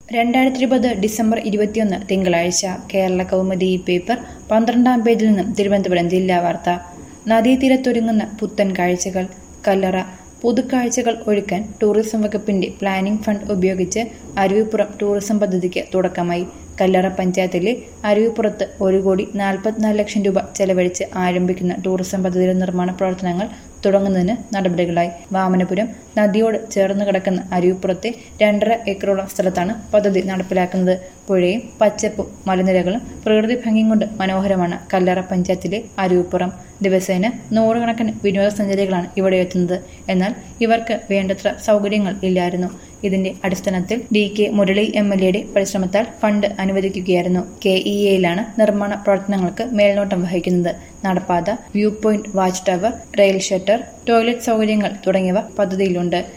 രണ്ടായിരത്തി ഇരുപത് ഡിസംബർ ഇരുപത്തിയൊന്ന് തിങ്കളാഴ്ച കേരള കൗമുദി പേപ്പർ പന്ത്രണ്ടാം പേജിൽ നിന്നും തിരുവനന്തപുരം ജില്ലാ വാർത്ത നദീതീരത്തൊരുങ്ങുന്ന പുത്തൻ കാഴ്ചകൾ കല്ലറ പുതുക്കാഴ്ചകൾ ഒരുക്കാൻ ടൂറിസം വകുപ്പിന്റെ പ്ലാനിംഗ് ഫണ്ട് ഉപയോഗിച്ച് അരുവിപ്പുറം ടൂറിസം പദ്ധതിക്ക് തുടക്കമായി കല്ലറ പഞ്ചായത്തിലെ അരുവിപ്പുറത്ത് ഒരു കോടി നാൽപ്പത്തിനാല് ലക്ഷം രൂപ ചെലവഴിച്ച് ആരംഭിക്കുന്ന ടൂറിസം പദ്ധതിയുടെ നിർമ്മാണ പ്രവർത്തനങ്ങൾ തുടങ്ങുന്നതിന് നടപടികളായി വാമനപുരം നദിയോട് ചേർന്ന് കിടക്കുന്ന അരുവിപ്പുറത്തെ രണ്ടര ഏക്കറോളം സ്ഥലത്താണ് പദ്ധതി നടപ്പിലാക്കുന്നത് പുഴയും പച്ചപ്പും മലനിരകളും പ്രകൃതി ഭംഗിയും കൊണ്ട് മനോഹരമാണ് കല്ലറ പഞ്ചായത്തിലെ അരുവിപ്പുറം ദിവസേന നൂറുകണക്കിന് വിനോദസഞ്ചാരികളാണ് ഇവിടെ എത്തുന്നത് എന്നാൽ ഇവർക്ക് വേണ്ടത്ര സൗകര്യങ്ങൾ ഇല്ലായിരുന്നു ഇതിന്റെ അടിസ്ഥാനത്തിൽ D K Murali M L എയുടെ പരിശ്രമത്താൽ ഫണ്ട് അനുവദിക്കുകയായിരുന്നു കെ ഇ എയിലാണ് നിർമ്മാണ പ്രവർത്തനങ്ങൾക്ക് മേൽനോട്ടം വഹിക്കുന്നത് നടപ്പാത view point watch tower rail shutter toilet സൗകര്യങ്ങൾ തുടങ്ങിയവ പദ്ധതിയിലുണ്ട്